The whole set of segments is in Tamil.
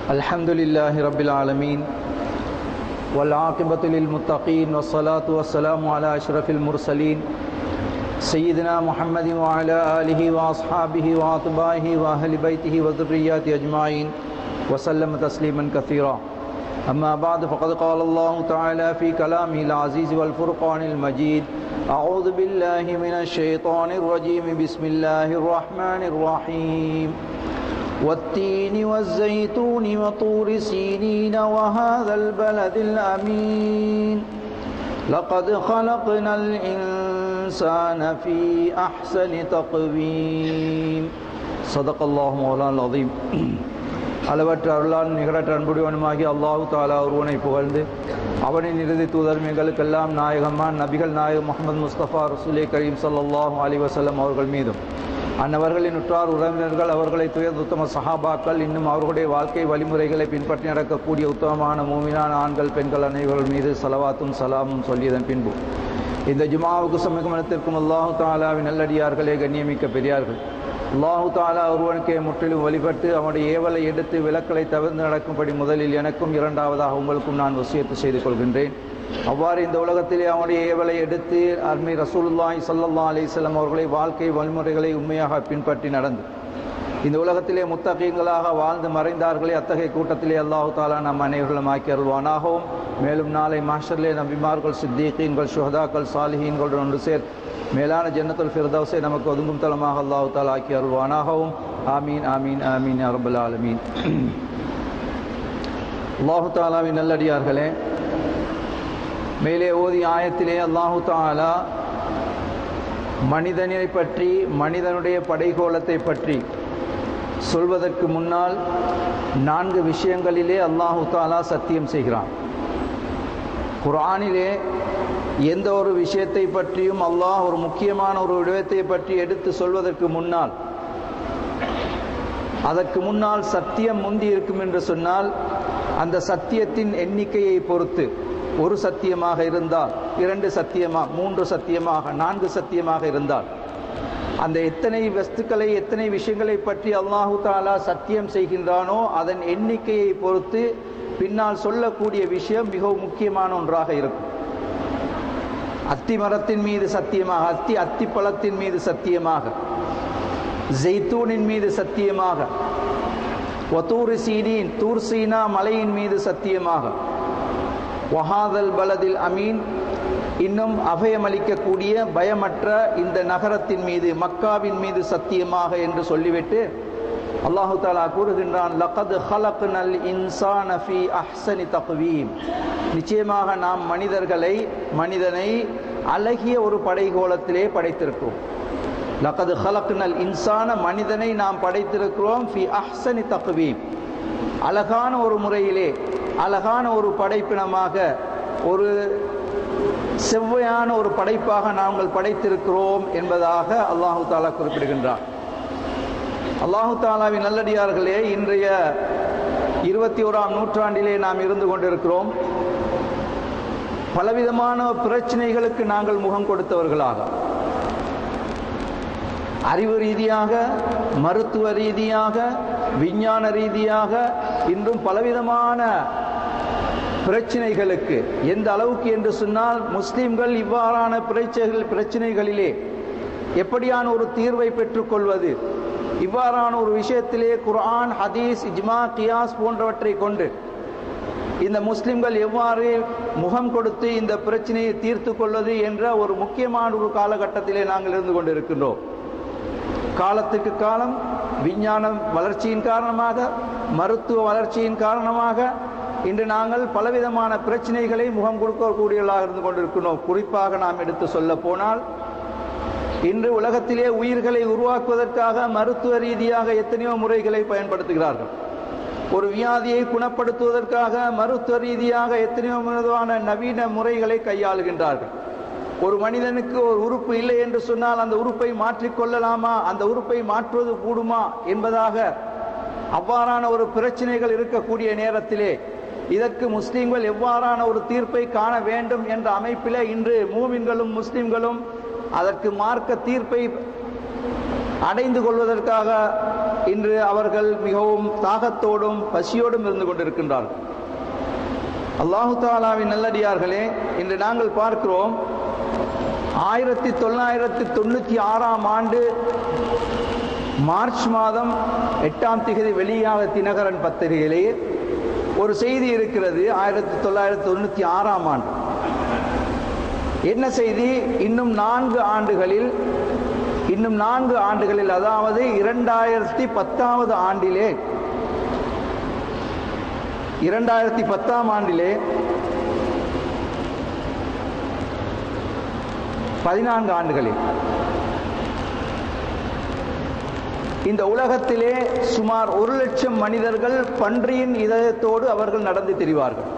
الحمد لله رب العالمين والعاقبة للمتقين والصلاة والسلام على أشرف المرسلين سيدنا محمد وعلى آله وأصحابه وأطبائه وأهل بيته وذرياته أجمعين وسلم تسليما كثيرا أما بعد فقد قال الله تعالى في كلامه العزيز والفرقان المجيد أعوذ بالله من الشيطان الرجيم بسم الله الرحمن الرحيم والتين والزيتون وطور سينين وهذا البلد الأمين لقد خلقنا الإنسان في أحسن تقويم صدق الله مولانا العظيم அளவற்ற அருளான் நிகரற்ற அன்புடையவனுமாகி அல்லாஹு தாலா ஒருவனை புகழ்ந்து அவனின் இறுதி தூதர்மைகளுக்கெல்லாம் நாயகமான் நபிகள் நாயகம் முகமது முஸ்தபா ரசூலே கரீம் சல்லாஹூ அலி வசல்லம் அவர்கள் மீதும் அன்னவர்களின் உற்றார் உறவினர்கள் அவர்களை துயர் உத்தம சஹாபாக்கள் இன்னும் அவர்களுடைய வாழ்க்கை வழிமுறைகளை பின்பற்றி நடக்கக்கூடிய உத்தமமான மூமினான ஆண்கள் பெண்கள் அனைவர்கள் மீது சலவாத்தும் சலாமும் சொல்லியதன் பின்பு இந்த ஜுமாவுக்கு சமூகமனத்திற்கும் அல்லாஹு தாலாவின் நல்லடியார்களே கண்ணியமிக்க பெரியார்கள் அல்லாஹு தாலா ஒருவனுக்கே முற்றிலும் வழிபட்டு அவனுடைய ஏவலை எடுத்து விளக்களை தவிர்த்து நடக்கும்படி முதலில் எனக்கும் இரண்டாவதாக உங்களுக்கும் நான் வசியத்து செய்து கொள்கின்றேன் அவ்வாறு இந்த உலகத்திலே அவனுடைய ஏவலை எடுத்து அர்மி ரசூலுல்லாய் சல்லல்லா அலிஸ்லாம் அவர்களை வாழ்க்கை வழிமுறைகளை உண்மையாக பின்பற்றி நடந்து இந்த உலகத்திலே முத்தகீங்களாக வாழ்ந்து மறைந்தார்களே அத்தகைய கூட்டத்திலே அல்லாஹு தாலா நம் அனைவர்களும் ஆக்கி அருள்வானாகவும் மேலும் நாளை மாஷர்லே நபிமார்கள் சித்தீக்கீன்கள் சுஹதாக்கள் சாலிஹீன்களுடன் ஒன்று சேர் மேலான ஜன்னத்துல் ஃபிர்தௌஸை நமக்கு ஒதுங்கும் தலமாக அல்லாஹு தாலா ஆக்கி அருள்வானாகவும் ஆமீன் ஆமீன் ஆமீன் அரபுல் ஆலமீன் அல்லாஹு தாலாவின் நல்லடியார்களே மேலே ஓதி ஆயத்திலே அல்லாஹு தாலா மனிதனை பற்றி மனிதனுடைய படைகோலத்தை பற்றி சொல்வதற்கு முன்னால் நான்கு விஷயங்களிலே அல்லாஹு தாலா சத்தியம் செய்கிறான் குரானிலே எந்த ஒரு விஷயத்தை பற்றியும் அல்லாஹ் ஒரு முக்கியமான ஒரு விடயத்தை பற்றி எடுத்து சொல்வதற்கு முன்னால் அதற்கு முன்னால் சத்தியம் முந்தி இருக்கும் என்று சொன்னால் அந்த சத்தியத்தின் எண்ணிக்கையை பொறுத்து ஒரு சத்தியமாக இருந்தால் இரண்டு சத்தியமாக மூன்று சத்தியமாக நான்கு சத்தியமாக இருந்தால் அந்த எத்தனை வஸ்துக்களை எத்தனை விஷயங்களை பற்றி அல்லாஹு தாலா சத்தியம் செய்கின்றானோ அதன் எண்ணிக்கையை பொறுத்து பின்னால் சொல்லக்கூடிய விஷயம் மிகவும் முக்கியமான ஒன்றாக இருக்கும் அத்தி மரத்தின் மீது சத்தியமாக அத்தி அத்தி பழத்தின் மீது சத்தியமாக ஜெய்தூனின் மீது சத்தியமாக ஒத்தூர் சீனின் தூர் சீனா மலையின் மீது சத்தியமாக வஹாதல் பலதில் அமீன் இன்னும் அபயமளிக்கக்கூடிய பயமற்ற இந்த நகரத்தின் மீது மக்காவின் மீது சத்தியமாக என்று சொல்லிவிட்டு அல்லாஹு தாலா கூறுகின்றான் லகது ஹலக்னல் இன்சான ஃபி அஹ்சனி தக்வீம் நிச்சயமாக நாம் மனிதர்களை மனிதனை அழகிய ஒரு படைகோலத்திலே படைத்திருக்கிறோம் லகது ஹலக்னல் இன்சான மனிதனை நாம் படைத்திருக்கிறோம் ஃபி அஹ்சனி தக்வீம் அழகான ஒரு முறையிலே அழகான ஒரு படைப்பினமாக ஒரு செவ்வையான ஒரு படைப்பாக நாங்கள் படைத்திருக்கிறோம் என்பதாக அல்லாஹு தாலா குறிப்பிடுகின்றார் அல்லாஹு தாலாவின் நல்லடியார்களே இன்றைய இருபத்தி ஓராம் நூற்றாண்டிலே நாம் இருந்து கொண்டிருக்கிறோம் பலவிதமான பிரச்சனைகளுக்கு நாங்கள் முகம் கொடுத்தவர்களாக அறிவு ரீதியாக மருத்துவ ரீதியாக விஞ்ஞான ரீதியாக இன்றும் பலவிதமான பிரச்சனைகளுக்கு எந்த அளவுக்கு என்று சொன்னால் முஸ்லிம்கள் இவ்வாறான பிரச்சனைகள் பிரச்சனைகளிலே எப்படியான ஒரு தீர்வை பெற்றுக்கொள்வது இவ்வாறான ஒரு விஷயத்திலே குர்ஆன் ஹதீஸ் இஜ்மா கியாஸ் போன்றவற்றை கொண்டு இந்த முஸ்லிம்கள் எவ்வாறு முகம் கொடுத்து இந்த பிரச்சனையை தீர்த்து கொள்வது என்ற ஒரு முக்கியமான ஒரு காலகட்டத்திலே நாங்கள் இருந்து கொண்டிருக்கின்றோம் காலத்துக்கு காலம் விஞ்ஞான வளர்ச்சியின் காரணமாக மருத்துவ வளர்ச்சியின் காரணமாக இன்று நாங்கள் பலவிதமான பிரச்சனைகளை முகம் கொடுக்கக்கூடியவர்களாக இருந்து கொண்டிருக்கிறோம் குறிப்பாக நாம் எடுத்து சொல்ல போனால் இன்று உலகத்திலே உயிர்களை உருவாக்குவதற்காக மருத்துவ ரீதியாக எத்தனையோ முறைகளை பயன்படுத்துகிறார்கள் ஒரு வியாதியை குணப்படுத்துவதற்காக மருத்துவ ரீதியாக எத்தனையோ விதமான நவீன முறைகளை கையாளுகின்றார்கள் ஒரு மனிதனுக்கு ஒரு உறுப்பு இல்லை என்று சொன்னால் அந்த உறுப்பை மாற்றிக்கொள்ளலாமா அந்த உறுப்பை மாற்றுவது கூடுமா என்பதாக அவ்வாறான ஒரு பிரச்சனைகள் இருக்கக்கூடிய நேரத்திலே இதற்கு முஸ்லிம்கள் எவ்வாறான ஒரு தீர்ப்பை காண வேண்டும் என்ற அமைப்பிலே இன்று மூமின்களும் முஸ்லிம்களும் அதற்கு மார்க்க தீர்ப்பை அடைந்து கொள்வதற்காக இன்று அவர்கள் மிகவும் தாகத்தோடும் பசியோடும் இருந்து கொண்டிருக்கின்றார்கள் அல்லாஹு தாலாவின் நல்லடியார்களே இன்று நாங்கள் பார்க்கிறோம் ஆயிரத்தி தொள்ளாயிரத்தி தொண்ணூற்றி ஆறாம் ஆண்டு மார்ச் மாதம் எட்டாம் திகதி வெளியாக தினகரன் பத்திரிகையிலே ஒரு செய்தி இருக்கிறது ஆயிரத்தி தொள்ளாயிரத்தி தொண்ணூற்றி ஆறாம் ஆண்டு என்ன செய்தி இன்னும் நான்கு ஆண்டுகளில் இன்னும் நான்கு ஆண்டுகளில் அதாவது இரண்டாயிரத்தி பத்தாவது ஆண்டிலே இரண்டாயிரத்தி பத்தாம் ஆண்டிலே பதினான்கு ஆண்டுகளில் இந்த உலகத்திலே சுமார் ஒரு லட்சம் மனிதர்கள் பன்றியின் இதயத்தோடு அவர்கள் நடந்து திரிவார்கள்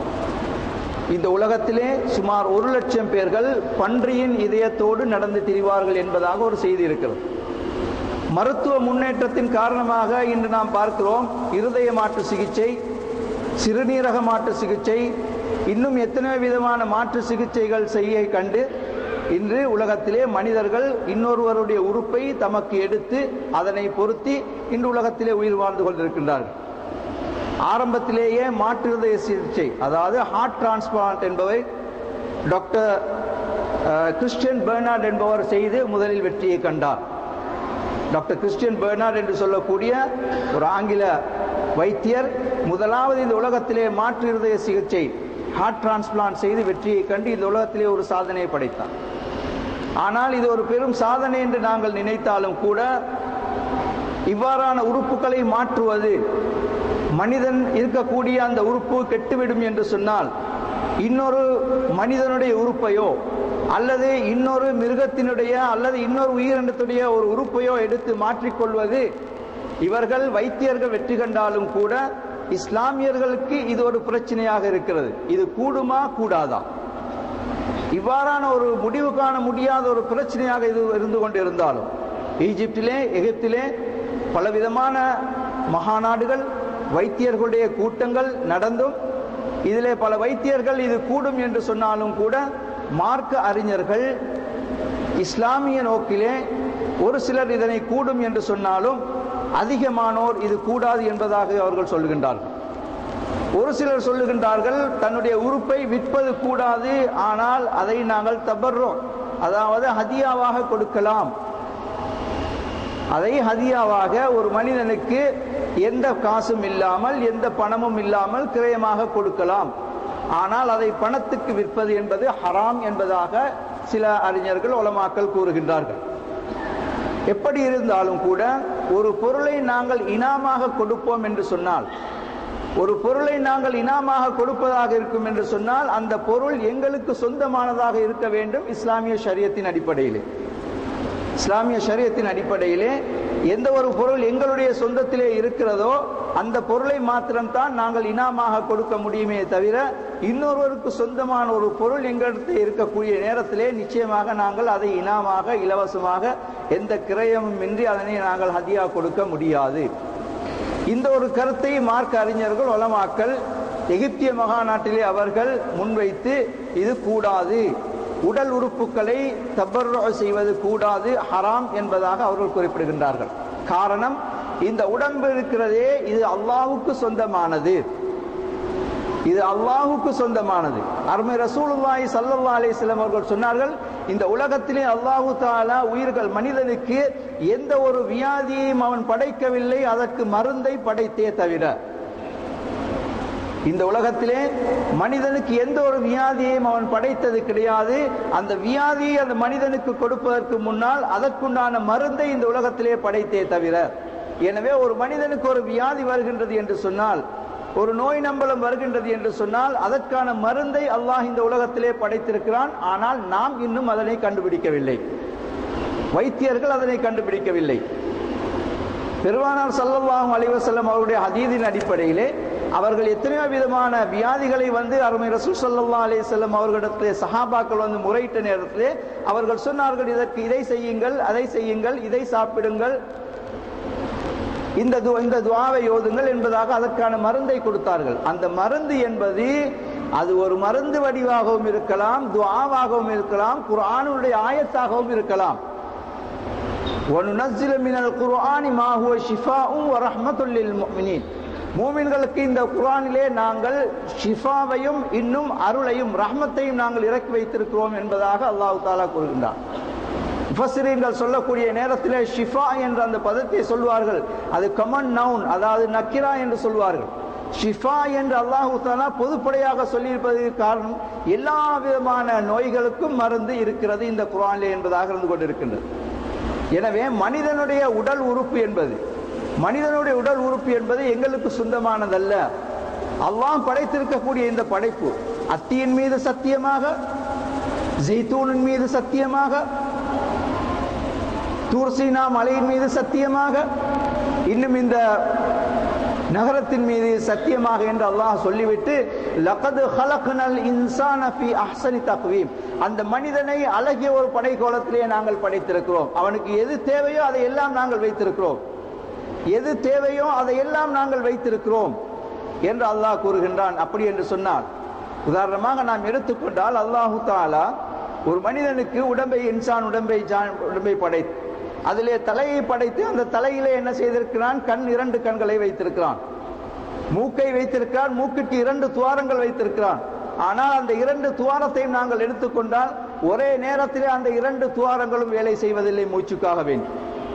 இந்த உலகத்திலே சுமார் ஒரு லட்சம் பேர்கள் பன்றியின் இதயத்தோடு நடந்து திரிவார்கள் என்பதாக ஒரு செய்தி இருக்கிறது மருத்துவ முன்னேற்றத்தின் காரணமாக இன்று நாம் பார்க்கிறோம் இருதய மாற்று சிகிச்சை சிறுநீரக மாற்று சிகிச்சை இன்னும் எத்தனை விதமான மாற்று சிகிச்சைகள் செய்ய கண்டு இன்று உலகத்திலே மனிதர்கள் இன்னொருவருடைய உறுப்பை தமக்கு எடுத்து அதனை பொருத்தி இன்று உலகத்திலே உயிர் வாழ்ந்து கொண்டிருக்கின்றார்கள் ஆரம்பத்திலேயே மாற்று இருதய சிகிச்சை அதாவது ஹார்ட் டிரான்ஸ்பிளான்ட் என்பவை டாக்டர் கிறிஸ்டியன் பெர்னார்ட் என்பவர் செய்து முதலில் வெற்றியை கண்டார் டாக்டர் கிறிஸ்டியன் பெர்னார்ட் என்று சொல்லக்கூடிய ஒரு ஆங்கில வைத்தியர் முதலாவது இந்த உலகத்திலே மாற்று இருதய சிகிச்சை ஹார்ட் டிரான்ஸ்பிளான்ட் செய்து வெற்றியை கண்டு இந்த உலகத்திலே ஒரு சாதனையை படைத்தார் ஆனால் இது ஒரு பெரும் சாதனை என்று நாங்கள் நினைத்தாலும் கூட இவ்வாறான உறுப்புகளை மாற்றுவது மனிதன் இருக்கக்கூடிய அந்த உறுப்பு கெட்டுவிடும் என்று சொன்னால் இன்னொரு மனிதனுடைய உறுப்பையோ அல்லது இன்னொரு மிருகத்தினுடைய அல்லது இன்னொரு உயிரினத்துடைய ஒரு உறுப்பையோ எடுத்து மாற்றிக்கொள்வது இவர்கள் வைத்தியர்கள் வெற்றி கண்டாலும் கூட இஸ்லாமியர்களுக்கு இது ஒரு பிரச்சனையாக இருக்கிறது இது கூடுமா கூடாதா இவ்வாறான ஒரு முடிவு காண முடியாத ஒரு பிரச்சனையாக இது இருந்து கொண்டிருந்தாலும் ஈஜிப்டிலே எகிப்திலே பலவிதமான மகாநாடுகள் வைத்தியர்களுடைய கூட்டங்கள் நடந்தும் இதிலே பல வைத்தியர்கள் இது கூடும் என்று சொன்னாலும் கூட மார்க்க அறிஞர்கள் இஸ்லாமிய நோக்கிலே ஒரு சிலர் இதனை கூடும் என்று சொன்னாலும் அதிகமானோர் இது கூடாது என்பதாக அவர்கள் சொல்லுகின்றார்கள் ஒரு சிலர் சொல்லுகின்றார்கள் தன்னுடைய உறுப்பை விற்பது கூடாது ஆனால் அதை நாங்கள் தபர்றோம் அதாவது ஹதியாவாக கொடுக்கலாம் அதை ஹதியாவாக ஒரு மனிதனுக்கு எந்த காசும் இல்லாமல் எந்த பணமும் இல்லாமல் கிரயமாக கொடுக்கலாம் ஆனால் அதை பணத்துக்கு விற்பது என்பது ஹராம் என்பதாக சில அறிஞர்கள் உலமாக்கல் கூறுகின்றார்கள் எப்படி இருந்தாலும் கூட ஒரு பொருளை நாங்கள் இனாமாக கொடுப்போம் என்று சொன்னால் ஒரு பொருளை நாங்கள் இனாமாக கொடுப்பதாக இருக்கும் என்று சொன்னால் அந்த பொருள் எங்களுக்கு சொந்தமானதாக இருக்க வேண்டும் இஸ்லாமிய ஷரியத்தின் அடிப்படையிலே இஸ்லாமிய ஷரியத்தின் அடிப்படையிலே எந்த ஒரு பொருள் எங்களுடைய சொந்தத்திலே இருக்கிறதோ அந்த பொருளை மாத்திரம்தான் நாங்கள் இனாமாக கொடுக்க முடியுமே தவிர இன்னொருவருக்கு சொந்தமான ஒரு பொருள் எங்களிடத்தில் இருக்கக்கூடிய நேரத்திலே நிச்சயமாக நாங்கள் அதை இனாமாக இலவசமாக எந்த கிரயமும் இன்றி அதனை நாங்கள் ஹதியா கொடுக்க முடியாது இந்த ஒரு கருத்தை மார்க்க அறிஞர்கள் ஒலமாக்கல் எகிப்திய மகாநாட்டிலே அவர்கள் முன்வைத்து இது கூடாது உடல் உறுப்புகளை தபர்ரு செய்வது கூடாது ஹராம் என்பதாக அவர்கள் குறிப்பிடுகின்றார்கள் காரணம் இந்த உடம்பு இருக்கிறதே இது அல்லாஹுக்கு சொந்தமானது இது அல்லாஹுக்கு சொந்தமானது அருமை ரசூலுல்லாஹி ஸல்லல்லாஹு அலைஹி வஸல்லம் அவர்கள் சொன்னார்கள் இந்த உலகத்திலே அல்லாஹு தாலா உயிர்கள் மனிதனுக்கு எந்த ஒரு வியாதியையும் அவன் படைக்கவில்லை அதற்கு மருந்தை படைத்தே தவிர இந்த உலகத்திலே மனிதனுக்கு எந்த ஒரு வியாதியையும் அவன் படைத்தது கிடையாது அந்த வியாதியை அந்த மனிதனுக்கு கொடுப்பதற்கு முன்னால் அதற்குண்டான மருந்தை இந்த உலகத்திலே படைத்தே தவிர எனவே ஒரு மனிதனுக்கு ஒரு வியாதி வருகின்றது என்று சொன்னால் ஒரு நோய் நம்பலம் வருகின்றது என்று சொன்னால் அதற்கான மருந்தை அல்லாஹ் இந்த உலகத்திலே படைத்திருக்கிறான் ஆனால் நாம் இன்னும் அதனை கண்டுபிடிக்கவில்லை வைத்தியர்கள் அதனை கண்டுபிடிக்கவில்லை பெருவானார் சல்லல்லாஹு அலைஹி வஸல்லம் அவருடைய ஹதீதின் அடிப்படையிலே அவர்கள் எத்தனையோ விதமான வியாதிகளை வந்து அருமை ரசூல் ஸல்லல்லாஹு அலைஹி வஸல்லம் அவர்களிடத்திலே சஹாபாக்கள் வந்து முறையிட்ட நேரத்திலே அவர்கள் சொன்னார்கள் இதற்கு இதை செய்யுங்கள் அதை செய்யுங்கள் இதை சாப்பிடுங்கள் இந்த து- இந்த துவாவை ஓதுங்கள் என்பதாக அதற்கான மருந்தை கொடுத்தார்கள் அந்த மருந்து என்பது அது ஒரு மருந்து வடிவாகவும் இருக்கலாம் துவாவாகவும் இருக்கலாம் குர்ஆனுடைய ஆயத்தாகவும் இருக்கலாம் وَنُنَزِّلُ مِنَ الْقُرْآنِ مَا هُوَ شِفَاءٌ وَرَحْمَةٌ لِلْمُؤْمِنِينَ மூமின்களுக்கு இந்த குர்ஆனிலே நாங்கள் ஷிஃபாவையும் இன்னும் அருளையும் ரஹ்மத்தையும் நாங்கள் இறக்கி வைத்திருக்கிறோம் என்பதாக அல்லாஹ் தாலா கூறுகின்றார் முஃபஸ்ஸிரீன்கள் சொல்லக்கூடிய நேரத்திலே ஷிஃபா என்ற அந்த பதத்தை சொல்வார்கள் அது கமன் நவுன் அதாவது நக்கிரா என்று சொல்வார்கள் ஷிஃபா என்று அல்லாஹு தாலா பொதுப்படையாக சொல்லியிருப்பதற்கு காரணம் எல்லா விதமான நோய்களுக்கும் மருந்து இருக்கிறது இந்த குர்ஆனிலே என்பதாக இருந்து கொண்டிருக்கின்றது எனவே மனிதனுடைய உடல் உறுப்பு என்பது மனிதனுடைய உடல் உறுப்பு என்பது எங்களுக்கு சொந்தமானதல்ல அல்லாஹ் படைத்திருக்கக்கூடிய இந்த படைப்பு அத்தியின் மீது சத்தியமாக ஜெய்தூனின் மீது சத்தியமாக தூர்சீனா மலையின் மீது சத்தியமாக இன்னும் இந்த நகரத்தின் மீது சத்தியமாக என்று அல்லாஹ் சொல்லிவிட்டு லகது ஹலக்னல் இன்சான ஃபி அஹ்சனி தக்வீம் அந்த மனிதனை அழகிய ஒரு படைக்கோலத்திலே நாங்கள் படைத்திருக்கிறோம் அவனுக்கு எது தேவையோ அதை எல்லாம் நாங்கள் வைத்திருக்கிறோம் எது தேவையோ அதை எல்லாம் நாங்கள் வைத்திருக்கிறோம் என்று அல்லாஹ் கூறுகின்றான் அப்படி என்று சொன்னால் உதாரணமாக நாம் எடுத்துக்கொண்டால் அல்லாஹு தாலா ஒரு மனிதனுக்கு உடம்பை இன்சான் உடம்பை ஜான் உடம்பை படைத்து அதிலே தலையை படைத்து அந்த தலையிலே என்ன செய்திருக்கிறான் கண் இரண்டு கண்களை வைத்திருக்கிறான் மூக்கை வைத்திருக்கிறான் மூக்குக்கு இரண்டு துவாரங்கள் வைத்திருக்கிறான் ஆனால் அந்த இரண்டு துவாரத்தையும் நாங்கள் எடுத்துக்கொண்டால் ஒரே நேரத்திலே அந்த இரண்டு துவாரங்களும் வேலை செய்வதில்லை மூச்சுக்காக வேண்டி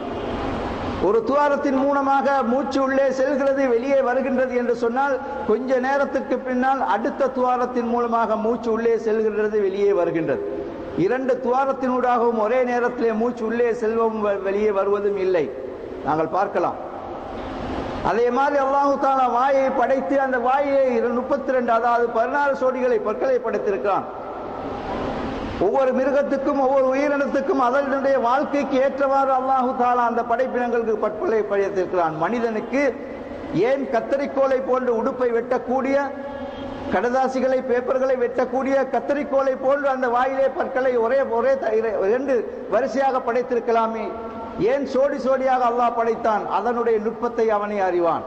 ஒரு துவாரத்தின் மூலமாக மூச்சு உள்ளே செல்கிறது வெளியே வருகின்றது என்று சொன்னால் கொஞ்ச நேரத்துக்கு பின்னால் அடுத்த துவாரத்தின் மூலமாக மூச்சு உள்ளே செல்கின்றது வெளியே வருகின்றது இரண்டு துவாரத்தினூடாகவும் ஒரே நேரத்திலே மூச்சு உள்ளே செல்வம் வ- வெளியே வருவதும் இல்லை நாங்கள் பார்க்கலாம் அதே மாதிரி அல்லாஹு தாலா வாயை படைத்து அந்த வாயை முப்பத்தி ரெண்டு அதாவது பதினாறு சோடிகளை பற்களை படைத்திருக்கிறான் ஒவ்வொரு மிருகத்துக்கும் ஒவ்வொரு உயிரினத்துக்கும் அதனுடைய வாழ்க்கைக்கு ஏற்றவாறு அல்லாஹு தாலா அந்த படைப்பினங்களுக்கு பற்பலை படைத்திருக்கிறான் மனிதனுக்கு ஏன் கத்தரிக்கோலை போன்று உடுப்பை வெட்டக்கூடிய கடதாசிகளை பேப்பர்களை வெட்டக்கூடிய கத்தரிக்கோலை போன்று அந்த வாயிலே பற்களை ஒரே ஒரே த- இர- இரண்டு வரிசையாக படைத்திருக்கலாமே ஏன் சோடி சோடியாக அல்லாஹ் படைத்தான் அதனுடைய நுட்பத்தை அவனை அறிவான்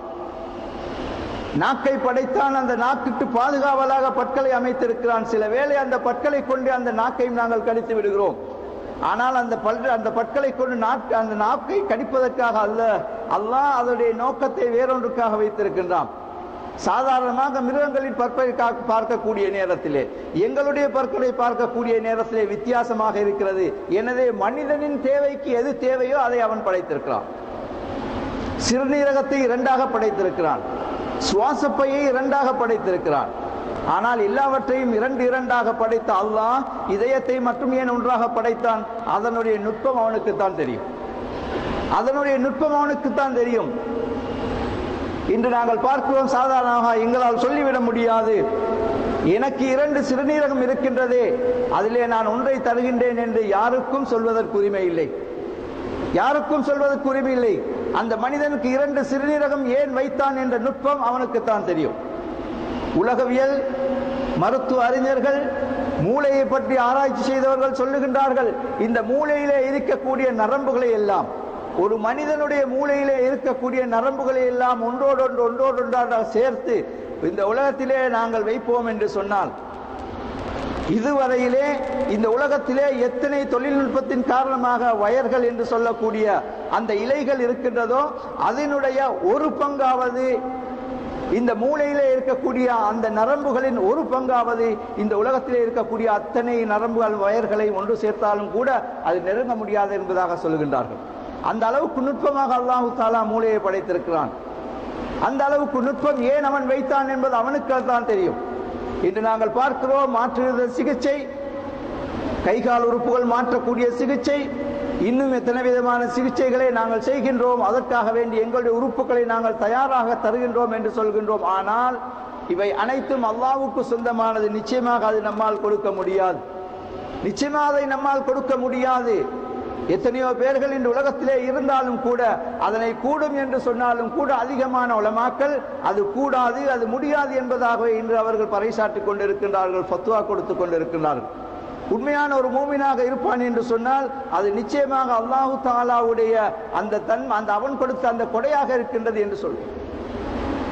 நாக்கை படைத்தான் அந்த நாக்குக்கு பாதுகாவலாக பற்களை அமைத்திருக்கிறான் சில வேளை அந்த பற்களை கொண்டு அந்த நாக்கையும் நாங்கள் கடித்து விடுகிறோம் ஆனால் அந்த பல் அந்த பற்களை கொண்டு நாக்கு அந்த நாக்கை கடிப்பதற்காக அல்ல அல்லாஹ் அதனுடைய நோக்கத்தை வேறொன்றுக்காக வைத்திருக்கின்றான் சாதாரணமாக மிருகங்களின் பற்களை கா- பார்க்கக்கூடிய நேரத்திலே எங்களுடைய பற்களை பார்க்கக்கூடிய நேரத்திலே வித்தியாசமாக இருக்கிறது எனவே மனிதனின் தேவைக்கு எது தேவையோ அதை அவன் படைத்திருக்கிறான் சிறுநீரகத்தை இரண்டாக படைத்திருக்கிறான் சுவாசப்பையை இரண்டாக படைத்திருக்கிறான் ஆனால் எல்லாவற்றையும் இரண்டு இரண்டாக படைத்த அல்லாஹ் இதயத்தை மட்டும் ஏன் ஒன்றாக படைத்தான் அதனுடைய நுட்பம் அவனுக்குத்தான் தெரியும் அதனுடைய நுட்பம் அவனுக்குத்தான் தெரியும் இன்று நாங்கள் பார்க்கிறோம் சாதாரணமாக எங்களால் சொல்லிவிட முடியாது எனக்கு இரண்டு சிறுநீரகம் இருக்கின்றதே அதிலே நான் ஒன்றை தருகின்றேன் என்று யாருக்கும் சொல்வதற்கு உரிமை இல்லை யாருக்கும் சொல்வதற்கு உரிமை இல்லை அந்த மனிதனுக்கு இரண்டு சிறுநீரகம் ஏன் வைத்தான் என்ற நுட்பம் அவனுக்குத்தான் தெரியும் உலகவியல் மருத்துவ அறிஞர்கள் மூளையை பற்றி ஆராய்ச்சி செய்தவர்கள் சொல்லுகின்றார்கள் இந்த மூளையிலே இருக்கக்கூடிய நரம்புகளை எல்லாம் ஒரு மனிதனுடைய மூளையிலே இருக்கக்கூடிய நரம்புகளை எல்லாம் ஒன்றோடொன்று ஒன்றோடொன்றாக சேர்த்து இந்த உலகத்திலே நாங்கள் வைப்போம் என்று சொன்னால் இதுவரையிலே இந்த உலகத்திலே எத்தனை தொழில்நுட்பத்தின் காரணமாக வயர்கள் என்று சொல்லக்கூடிய அந்த இலைகள் இருக்கின்றதோ அதனுடைய ஒரு பங்காவது இந்த மூளையிலே இருக்கக்கூடிய அந்த நரம்புகளின் ஒரு பங்காவது இந்த உலகத்திலே இருக்கக்கூடிய அத்தனை நரம்புகள் வயர்களை ஒன்று சேர்த்தாலும் கூட அது நெருங்க முடியாது என்பதாக சொல்லுகின்றார்கள் அந்த அளவுக்கு நுட்பமாக அல்லாஹு தாலா மூளையை படைத்திருக்கிறான் அந்த அளவுக்கு நுட்பம் ஏன் அவன் வைத்தான் என்பது அவனுக்கு தான் தெரியும் இன்று நாங்கள் பார்க்கிறோம் மாற்று சிகிச்சை கை கால் உறுப்புகள் மாற்றக்கூடிய சிகிச்சை இன்னும் எத்தனை விதமான சிகிச்சைகளை நாங்கள் செய்கின்றோம் அதற்காக வேண்டி எங்களுடைய உறுப்புகளை நாங்கள் தயாராக தருகின்றோம் என்று சொல்கின்றோம் ஆனால் இவை அனைத்தும் அல்லாவுக்கு சொந்தமானது நிச்சயமாக அது நம்மால் கொடுக்க முடியாது நிச்சயமாக அதை நம்மால் கொடுக்க முடியாது எத்தனையோ பேர்கள் இந்த உலகத்திலே இருந்தாலும் கூட அதனை கூடும் என்று சொன்னாலும் கூட அதிகமான உலமாக்கள் அது கூடாது அது முடியாது என்பதாகவே இன்று அவர்கள் பறைசாற்றிக் கொண்டிருக்கின்றார்கள் ஃபத்வா கொடுத்துக் கொண்டிருக்கின்றார்கள் உண்மையான ஒரு மூமினாக இருப்பான் என்று சொன்னால் அது நிச்சயமாக அல்லாஹு தாலாவுடைய அந்த தன் அந்த அவன் கொடுத்த அந்த கொடையாக இருக்கின்றது என்று சொல்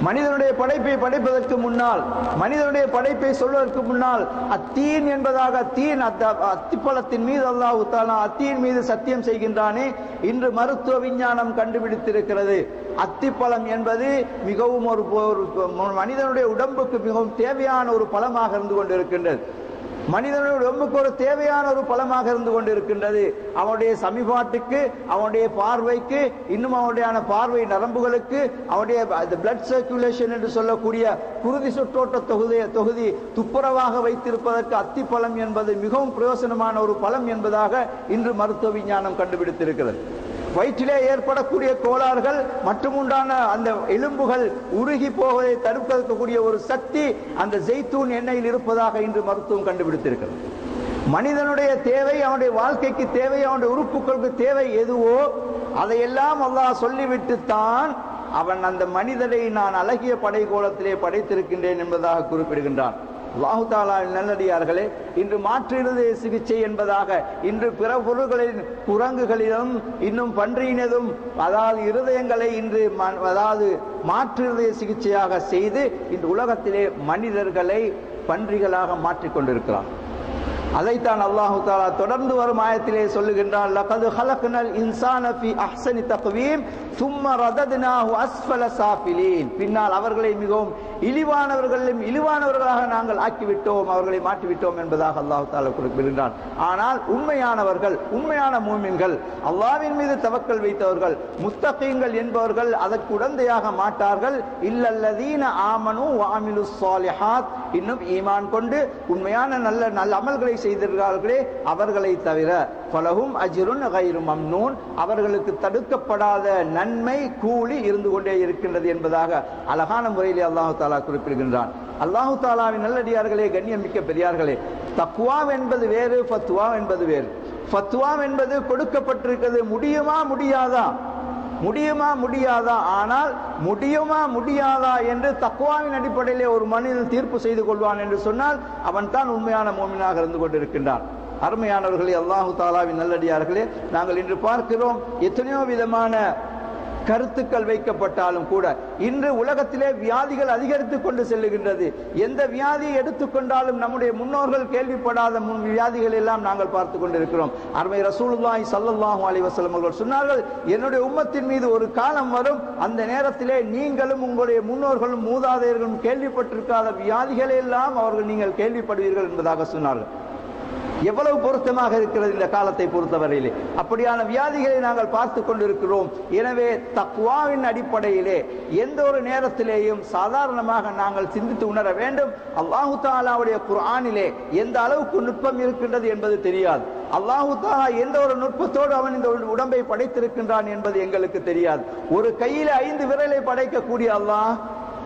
மனிதனுடைய படைப்பை படைப்பதற்கு முன்னால் மனிதனுடைய படைப்பை சொல்வதற்கு முன்னால் அத்தீன் என்பதாக தீன் அத்திப்பழத்தின் மீது அல்லாஹு தாலா அத்தீன் மீது சத்தியம் செய்கின்றானே இன்று மருத்துவ விஞ்ஞானம் கண்டுபிடித்திருக்கிறது அத்திப்பழம் என்பது மிகவும் ஒரு மனிதனுடைய உடம்புக்கு மிகவும் தேவையான ஒரு பழமாக இருந்து கொண்டிருக்கின்றது மனிதனுடைய உடம்புக்கு ஒரு தேவையான ஒரு பலமாக இருந்து கொண்டிருக்கின்றது அவனுடைய சமிபாட்டுக்கு அவனுடைய பார்வைக்கு இன்னும் அவனுடைய பார்வை நரம்புகளுக்கு அவனுடைய பிளட் சர்க்குலேஷன் என்று சொல்லக்கூடிய குருதி சுற்றோட்ட தொகுதி தொகுதி துப்புரவாக வைத்திருப்பதற்கு அத்திப்பழம் என்பது மிகவும் பிரயோசனமான ஒரு பழம் என்பதாக இன்று மருத்துவ விஞ்ஞானம் கண்டுபிடித்திருக்கிறது வயிற்றிலே ஏற்படக்கூடிய கோளாறுகள் மற்றும் உண்டான அந்த எலும்புகள் உருகி போவதை தடுப்பதற்கக்கூடிய ஒரு சக்தி அந்த ஜெய்தூன் எண்ணெயில் இருப்பதாக இன்று மருத்துவம் கண்டுபிடித்திருக்கிறது மனிதனுடைய தேவை அவனுடைய வாழ்க்கைக்கு தேவை அவனுடைய உறுப்புகளுக்கு தேவை எதுவோ அதையெல்லாம் அல்லாஹ் சொல்லிவிட்டு தான் அவன் அந்த மனிதனை நான் அழகிய படைகோலத்திலே படைத்திருக்கின்றேன் என்பதாக குறிப்பிடுகின்றான் அல்லாஹு தாலா நல்லடியார்களே இன்று மாற்று இருதய சிகிச்சை என்பதாக இன்று பிற பொருள்களின் குரங்குகளிலும் இன்னும் பன்றியினதும் அதாவது இருதயங்களை இன்று அதாவது மாற்று இருதய சிகிச்சையாக செய்து இந்த உலகத்திலே மனிதர்களை பன்றிகளாக மாற்றிக்கொண்டிருக்கிறார் அதைத்தான் அல்லாஹு தாலா தொடர்ந்து வரும் ஆயத்திலே சொல்லுகின்றான் லகது ஹலக்னல் இன்சான ஃபி அஹ்சனி தக்வீம் சும்ம ரதத்னாஹு அஸ்ஃபல சாஃபிலீன் பின்னால் அவர்களை மிகவும் இழிவானவர்களும் இழிவானவர்களாக நாங்கள் ஆக்கிவிட்டோம் அவர்களை மாற்றிவிட்டோம் என்பதாக அல்லாஹு தாலா குறிப்பிடுகின்றான் ஆனால் உண்மையானவர்கள் உண்மையான மூமின்கள் அல்லாவின் மீது தவக்கல் வைத்தவர்கள் முத்தகீங்கள் என்பவர்கள் அதற்கு உடந்தையாக மாட்டார்கள் இல்லல்லதீன ஆமனு வாமிலு சாலிஹாத் இன்னும் ஈமான் கொண்டு உண்மையான நல்ல நல்ல அமல்களை செய்திருக்கிறார்களே அவர்களை தவிர பலகும் அஜிருன் கைரு மம்னூன் அவர்களுக்கு தடுக்கப்படாத நன்மை கூலி இருந்து கொண்டே இருக்கின்றது என்பதாக அழகான முறையில் அல்லாஹு தாலா குறிப்பிடுகின்றான் அல்லாஹு தாலாவின் நல்லடியார்களே கண்ணியம் மிக்க பெரியார்களே தக்குவா என்பது வேறு ஃபத்துவா என்பது வேறு ஃபத்துவா என்பது கொடுக்கப்பட்டிருக்கிறது முடியுமா முடியாதா முடியுமா முடியாதா ஆனால் முடியுமா முடியாதா என்று தக்குவாவின் அடிப்படையிலே ஒரு மனிதன் தீர்ப்பு செய்து கொள்வான் என்று சொன்னால் அவன் தான் உண்மையான மோமினாக இருந்து கொண்டிருக்கின்றான் அருமையானவர்களே அல்லாஹு தாலாவின் நல்லடியார்களே நாங்கள் இன்று பார்க்கிறோம் எத்தனையோ விதமான கருத்துக்கள் வைக்கப்பட்டாலும் கூட இன்று உலகத்திலே வியாதிகள் அதிகரித்துக் கொண்டு செல்லுகின்றது எந்த வியாதியை எடுத்துக்கொண்டாலும் நம்முடைய முன்னோர்கள் கேள்விப்படாத முன் வியாதிகள் எல்லாம் நாங்கள் பார்த்து கொண்டிருக்கிறோம் அருமை ரசூலுல்லாஹி ஸல்லல்லாஹு அலைஹி வஸல்லம் அவர்கள் சொன்னார்கள் என்னுடைய உம்மத்தின் மீது ஒரு காலம் வரும் அந்த நேரத்திலே நீங்களும் உங்களுடைய முன்னோர்களும் மூதாதையர்களும் கேள்விப்பட்டிருக்காத வியாதிகளை எல்லாம் அவர்கள் நீங்கள் கேள்விப்படுவீர்கள் என்பதாக சொன்னார்கள் எவ்வளவு பொருத்தமாக இருக்கிறது இந்த காலத்தை பொறுத்தவரையிலே அப்படியான வியாதிகளை நாங்கள் பார்த்து கொண்டிருக்கிறோம் எனவே தக்வாவின் அடிப்படையிலே எந்த ஒரு நேரத்திலேயும் சாதாரணமாக நாங்கள் சிந்தித்து உணர வேண்டும் அல்லாஹு தாலாவுடைய குர்ஆனிலே எந்த அளவுக்கு நுட்பம் இருக்கின்றது என்பது தெரியாது அல்லாஹு தாலா எந்த ஒரு நுட்பத்தோடு அவன் இந்த உடம்பை படைத்திருக்கின்றான் என்பது எங்களுக்கு தெரியாது ஒரு கையில ஐந்து விரலை படைக்கக்கூடிய அல்லாஹ்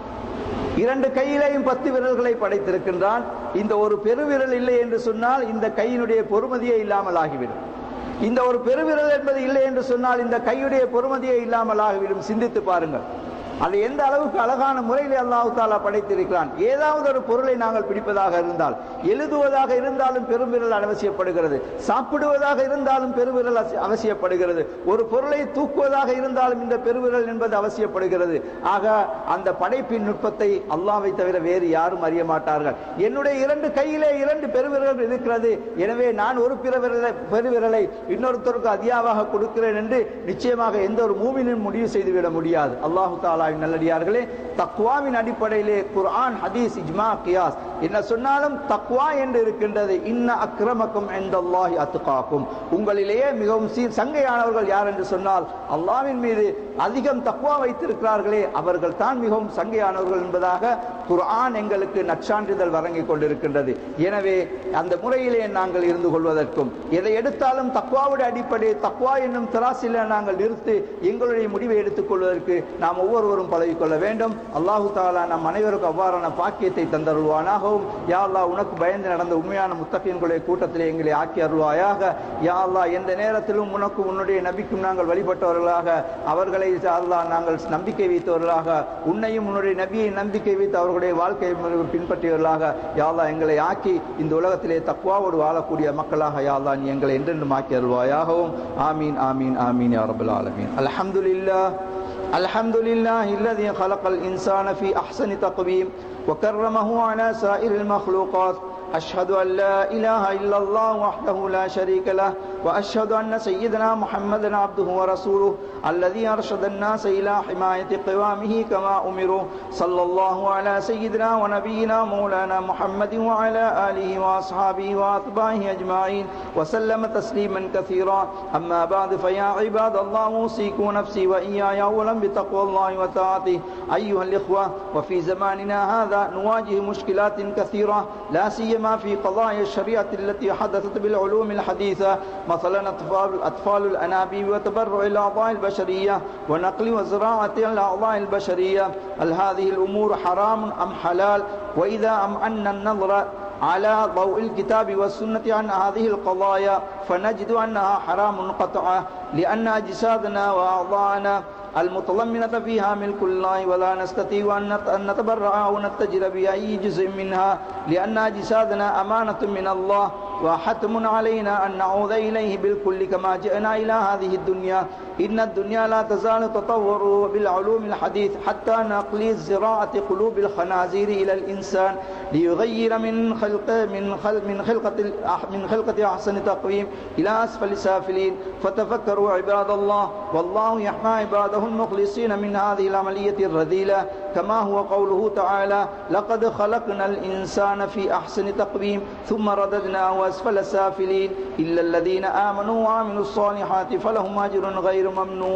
இரண்டு கையிலையும் பத்து விரல்களை படைத்திருக்கின்றான் இந்த ஒரு பெருவிரல் இல்லை என்று சொன்னால் இந்த கையினுடைய பொறுமதியே இல்லாமல் ஆகிவிடும் இந்த ஒரு பெருவிரல் என்பது இல்லை என்று சொன்னால் இந்த கையுடைய பொறுமதியே இல்லாமல் ஆகிவிடும் சிந்தித்து பாருங்கள் அது எந்த அளவுக்கு அழகான முறையில் அல்லாஹு தாலா படைத்திருக்கிறான் ஏதாவது ஒரு பொருளை நாங்கள் பிடிப்பதாக இருந்தால் எழுதுவதாக இருந்தாலும் பெருவிரல் அவசியப்படுகிறது சாப்பிடுவதாக இருந்தாலும் பெருவிரல் அவசியப்படுகிறது ஒரு பொருளை தூக்குவதாக இருந்தாலும் இந்த பெருவிரல் என்பது அவசியப்படுகிறது ஆக அந்த படைப்பின் நுட்பத்தை அல்லாவை தவிர வேறு யாரும் அறிய மாட்டார்கள் என்னுடைய இரண்டு கையிலே இரண்டு பெருவிரல் இருக்கிறது எனவே நான் ஒரு பிறவிரலை பெருவிரலை இன்னொருத்தருக்கு அதியாவாக கொடுக்கிறேன் என்று நிச்சயமாக எந்த ஒரு மூவினும் முடிவு செய்துவிட முடியாது அல்லாஹு தாலா அல்லாஹ்வின் நல்லடியார்களே தக்வாவின் அடிப்படையிலே குர்ஆன் ஹதீஸ் இஜ்மா கியாஸ் என்ன சொன்னாலும் தக்வா என்று இருக்கின்றது இன்ன அக்ரமக்கும் எந்தல்லாஹி அத்துகாக்கும் உங்களிலேயே மிகவும் சீ சங்கையானவர்கள் யார் என்று சொன்னால் அல்லாஹ்வின் மீது அதிகம் தக்வா வைத்திருக்கிறார்களே அவர்கள் தான் மிகவும் சங்கையானவர்கள் என்பதாக குர்ஆன் எங்களுக்கு நற்சான்றிதழ் வழங்கிக் கொண்டிருக்கின்றது எனவே அந்த முறையிலே நாங்கள் இருந்து கொள்வதற்கும் எதை எடுத்தாலும் தக்வாவுடைய அடிப்படை தக்வா என்னும் தராசில நாங்கள் நிறுத்தி எங்களுடைய முடிவை எடுத்துக் கொள்வதற்கு நாம் ஒவ்வொருவரும் பழகிக்கொள்ள வேண்டும் அல்லாஹு தாலா நம் அனைவருக்கும் அவ்வாறான பாக்கியத்தை தந்தருள்வானாகவும் யா அல்லாஹ் உனக்கு பயந்து நடந்த உண்மையான முத்தகையின்களுடைய கூட்டத்திலே எங்களை ஆக்கி அருள்வாயாக யா அல்லாஹ் எந்த நேரத்திலும் உனக்கு உன்னுடைய நபிக்கும் நாங்கள் வழிபட்டவர்களாக அவர்களை அல்லாஹ் நாங்கள் நம்பிக்கை வைத்தவர்களாக உன்னையும் உன்னுடைய நபியை நம்பிக்கை வைத்து அவர்களுடைய வாழ்க்கையை பின்பற்றியவர்களாக யா அல்லாஹ் எங்களை ஆக்கி இந்த உலகத்திலே தக்குவாவோடு வாழக்கூடிய மக்களாக யா அல்லாஹ் நீ எங்களை என்றென்றும் ஆக்கி அருள்வாயாகவும் ஆமீன் ஆமீன் ஆமீன் யா ரபுல் ஆலமீன் அல்ஹம்துலில்லாஹ் الحمد لله الذي خلق الإنسان في أحسن تقويم وكرمه على سائر المخلوقات أشهد أن لا إله إلا الله وحده لا شريك له وأشهد أن سيدنا محمدا عبده ورسوله الذي أرشد الناس إلى حماية قوامه كما أمروا صلى الله على سيدنا ونبينا مولانا محمد وعلى آله وأصحابه وأتباعه أجمعين وسلم تسليما كثيرا أما بعد فيا عباد الله أوصيكم نفسي وإياي أولا بتقوى الله وطاعته أيها الإخوة وفي زماننا هذا نواجه مشكلات كثيرة لا سيما في قضايا الشريعة التي حدثت بالعلوم الحديثة مثلا أطفال, أطفال الأنابيب وتبرع الأعضاء البشرية ونقل وزراعة الأعضاء البشرية هل هذه الأمور حرام أم حلال وإذا أمعنا النظر على ضوء الكتاب والسنة عن هذه القضايا فنجد أنها حرام قطعا لأن أجسادنا وأعضاءنا المتضمنة فيها ملك الله ولا نستطيع أن نتبرع أو نتجر بأي جزء منها لأن أجسادنا أمانة من الله وحتم علينا أن نعود إليه بالكل كما جئنا إلى هذه الدنيا إن الدنيا لا تزال تطور بالعلوم الحديث حتى نقل زراعة قلوب الخنازير إلى الإنسان ليغير من خلق من خلق من خلقة من خلقة أحسن تقويم إلى أسفل سافلين فتفكروا عباد الله والله يحمى عباده المخلصين من هذه العملية الرذيلة كما هو قوله تعالى لقد خلقنا الإنسان في أحسن تقويم ثم رددناه أسفل سافلين إلا الذين آمنوا وعملوا الصالحات فلهم أجر غير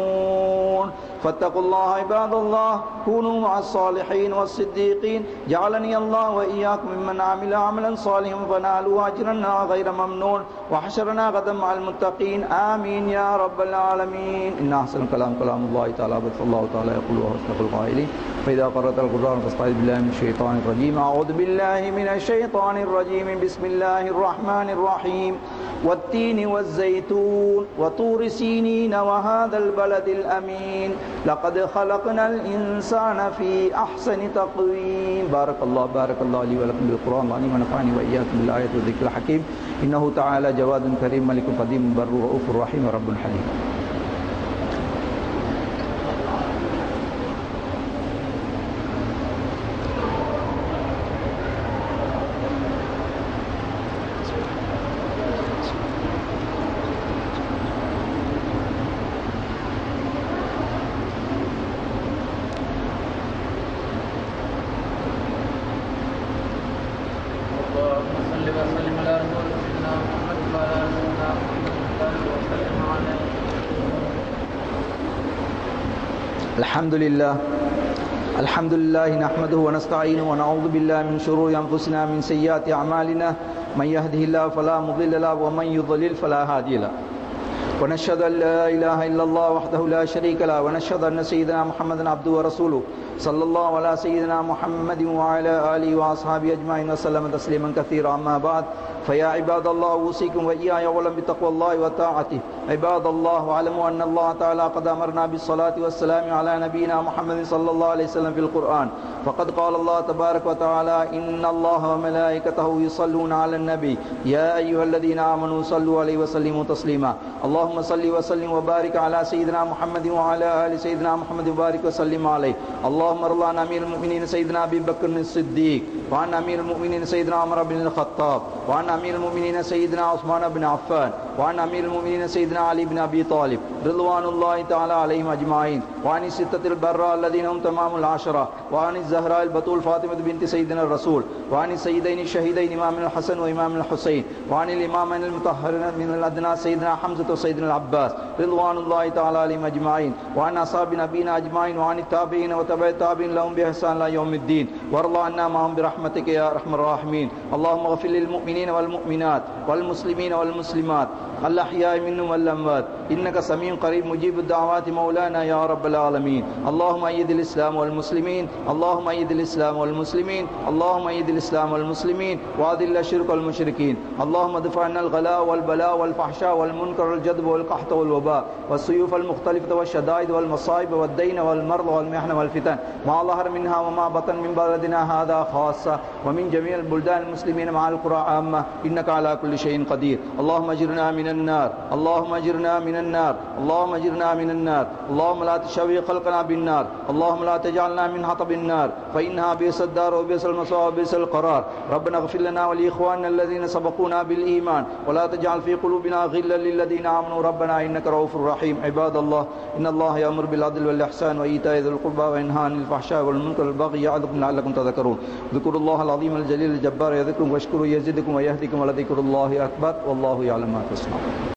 ممنون فاتقوا الله عباد الله كونوا مع الصالحين والصديقين جعلني الله وإياكم ممن عمل عملا صالحا فنالوا أجرا غير ممنون وحشرنا غدا مع المتقين آمين يا رب العالمين إن أحسن الكلام كلام الله تعالى بس الله تعالى يقول وهو أصدق القائلين فإذا قرأت القرآن فاستعذ بالله من الشيطان الرجيم أعوذ بالله من الشيطان الرجيم بسم الله الرحمن الرحيم والتين والزيتون وطور سينين وهذا البلد الأمين لقد خلقنا الإنسان في أحسن تقويم بارك الله بارك الله لي ولكم بالقرآن العظيم ونفعني وإياكم بالآيات والذكر الحكيم إنه تعالى جواد كريم ملك قديم بر رؤوف رحيم رب حليم اللهم صل وسلم على رسول سيدنا محمد وعلى آل سيدنا محمد وسلم عليه الحمد لله الحمد لله نحمده ونستعينه ونعوذ بالله من شرور أنفسنا من سيئات أعمالنا من يهده الله فلا مضل له ومن يضلل فلا هادي له ونشهد أن لا إله إلا الله وحده لا شريك له ونشهد أن سيدنا محمدا عبده ورسوله صلى الله على سيدنا محمد وعلى آله وأصحابه أجمعين وسلم تسليما كثيرا أما بعد فيا عباد الله أوصيكم وإياي أولا بتقوى الله وطاعته عباد الله واعلموا أن الله تعالى قد أمرنا بالصلاة والسلام على نبينا محمد صلى الله عليه وسلم في القرآن فقد قال الله تبارك وتعالى إن الله وملائكته يصلون على النبي يا أيها الذين آمنوا صلوا عليه وسلموا تسليما اللهم صل وسلم وبارك على سيدنا محمد وعلى آل سيدنا محمد وبارك وسلم عليه اللهم ارض عن أمير المؤمنين سيدنا أبي بكر الصديق وعن أمير المؤمنين سيدنا عمر بن الخطاب وعن أمير المؤمنين سيدنا عثمان بن عفان وعن أمير المؤمنين سيدنا علي بن أبي طالب رضوان الله تعالى عليهم أجمعين وعن الستة البراء الذين هم تمام العشرة وعن الزهراء البتول فاطمة بنت سيدنا الرسول وعن السيدين الشهيدين إمام الحسن وإمام الحسين وعن الإمامين المطهرين من الأدنى سيدنا حمزة وسيدنا العباس رضوان الله تعالى عليهم أجمعين وعن أصحاب نبينا أجمعين وعن التابعين وتبع التابعين لهم بإحسان إلى يوم الدين وارض عنا معهم برحمتك يا أرحم الراحمين اللهم اغفر للمؤمنين والمؤمنات والمسلمين والمسلمات الأحياء منهم والأموات إنك سميع قريب مجيب الدعوات مولانا يا رب العالمين اللهم أيد الإسلام والمسلمين اللهم أيد الإسلام والمسلمين اللهم أيد الإسلام والمسلمين وأذل الشرك والمشركين اللهم ادفع عنا الغلاء والبلاء والفحشاء والمنكر والجذب والقحط والوباء والسيوف المختلفة والشدائد والمصائب والدين والمرض والمحن والفتن ما ظهر منها وما بطن من بلدنا هذا خاصة ومن جميع البلدان المسلمين مع القرى عامة إنك على كل شيء قدير اللهم اجرنا من النار اللهم اجرنا من النار اللهم اجرنا من النار اللهم لا تشوي خلقنا بالنار اللهم لا تجعلنا من حطب النار فإنها بئس الدار وبئس المصوى وبئس القرار ربنا اغفر لنا ولإخواننا الذين سبقونا بالإيمان ولا تجعل في قلوبنا غلا للذين آمنوا ربنا إنك رؤوف رحيم عباد الله إن الله يأمر بالعدل والإحسان وإيتاء ذي القربى وينهى عن الفحشاء والمنكر والبغي يعظكم لعلكم تذكرون اذكروا الله العظيم الجليل الجبار يذكركم واشكروا يزدكم ويهديكم ولذكر الله أكبر والله يعلم ما تصنعون